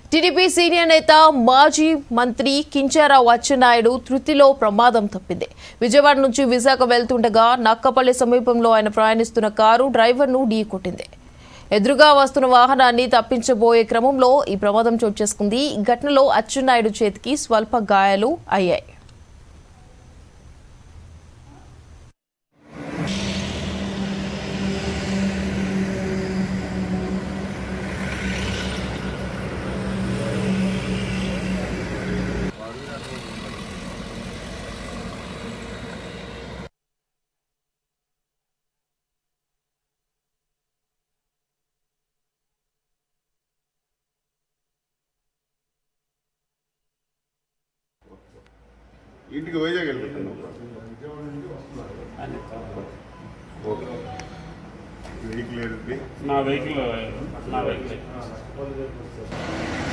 TDP senior నేత మాజీ మంత్రి కించారావు అచ్చెన్నాయుడు తృతిలో ప్రమాదం తప్పింది విజయవాడ నుంచి విశాఖ వెళ్తుండగా నక్కపల్లి సమీపంలో ఆయన ప్రయాణిస్తున్న కారు డ్రైవర్ను ఢీకొట్టింది ఎదురుగా వస్తున్న వాహనాన్ని తప్పించబోయే క్రమంలో ఈ ప్రమాదం చోటు చేసుకుంది ఈ ఘటనలో అచ్చెన్నాయుడు చేతికి స్వల్ప గాయాలు అయ్యాయి ఇంటికి వైజాగ్ వెళ్ళిపోతున్నాం ఓకే వెహికల్ ఏది నా వెహికల్ నా వెహికల్